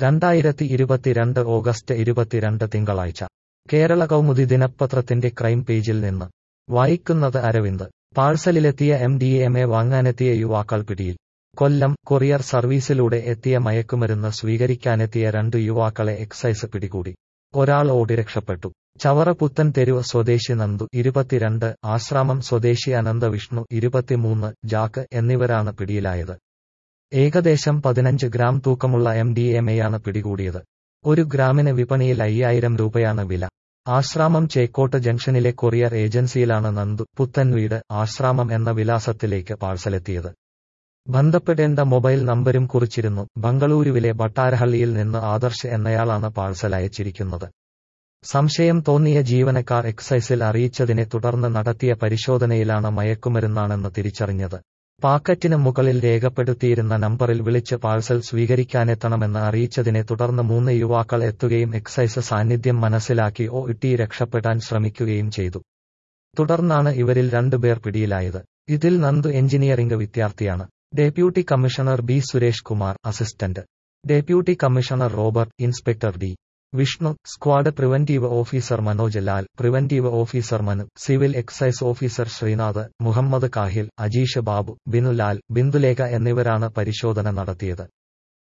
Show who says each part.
Speaker 1: രണ്ടായിരത്തി ഇരുപത്തിരണ്ട് ഓഗസ്റ്റ് ഇരുപത്തിരണ്ട് തിങ്കളാഴ്ച കേരള കൗമുദി ദിനപത്രത്തിന്റെ ക്രൈം പേജിൽ നിന്ന് വായിക്കുന്നത് അരവിന്ദ് പാഴ്സലിലെത്തിയ എം ഡി എം എ വാങ്ങാനെത്തിയ യുവാക്കൾ പിടിയിൽ കൊല്ലം കൊറിയർ സർവീസിലൂടെ എത്തിയ മയക്കുമരുന്ന് സ്വീകരിക്കാനെത്തിയ രണ്ട് യുവാക്കളെ എക്സൈസ് പിടികൂടി ഒരാൾ ഓടി രക്ഷപ്പെട്ടു ചവറ പുത്തൻ തെരുവ് സ്വദേശി നന്ദു ഇരുപത്തിരണ്ട് ആശ്രാമം സ്വദേശി അനന്ത വിഷ്ണു ഇരുപത്തിമൂന്ന് ജാക്ക് എന്നിവരാണ് പിടിയിലായത് ഏകദേശം പതിനഞ്ച് ഗ്രാം തൂക്കമുള്ള എം ഡി എം എയാണ് പിടികൂടിയത് ഒരു ഗ്രാമിന് വിപണിയിൽ അയ്യായിരം രൂപയാണ് വില ആശ്രാമം ചേക്കോട്ട് ജംഗ്ഷനിലെ കൊറിയർ ഏജൻസിയിലാണ് നന്ദു പുത്തൻ വീട് ആശ്രാമം എന്ന വിലാസത്തിലേക്ക് പാഴ്സലെത്തിയത് ബന്ധപ്പെടേണ്ട മൊബൈൽ നമ്പരും കുറിച്ചിരുന്നു ബംഗളൂരുവിലെ ബട്ടാരഹള്ളിയിൽ നിന്ന് ആദർശ് എന്നയാളാണ് പാഴ്സൽ അയച്ചിരിക്കുന്നത് സംശയം തോന്നിയ ജീവനക്കാർ എക്സൈസിൽ അറിയിച്ചതിനെ തുടർന്ന് നടത്തിയ പരിശോധനയിലാണ് മയക്കുമരുന്നാണെന്ന് തിരിച്ചറിഞ്ഞത് പാക്കറ്റിന് മുകളിൽ രേഖപ്പെടുത്തിയിരുന്ന നമ്പറിൽ വിളിച്ച് പാഴ്സൽ സ്വീകരിക്കാനെത്തണമെന്ന് അറിയിച്ചതിനെ തുടർന്ന് മൂന്ന് യുവാക്കൾ എത്തുകയും എക്സൈസ് സാന്നിധ്യം മനസ്സിലാക്കി ഒ ഇട്ടി രക്ഷപ്പെടാൻ ശ്രമിക്കുകയും ചെയ്തു തുടർന്നാണ് ഇവരിൽ രണ്ടുപേർ പിടിയിലായത് ഇതിൽ നന്ദു എഞ്ചിനീയറിംഗ് വിദ്യാർത്ഥിയാണ് deputy commissioner B Suresh Kumar assistant deputy commissioner Robert inspector D Vishnu squad preventive officer Manoj Lal preventive officer Manu civil excise officer Sreenath Muhammad Kahil Ajeesh Babu Binulal Bindulekha എന്നിവരാണ് പരിശോധന നടത്തിയത്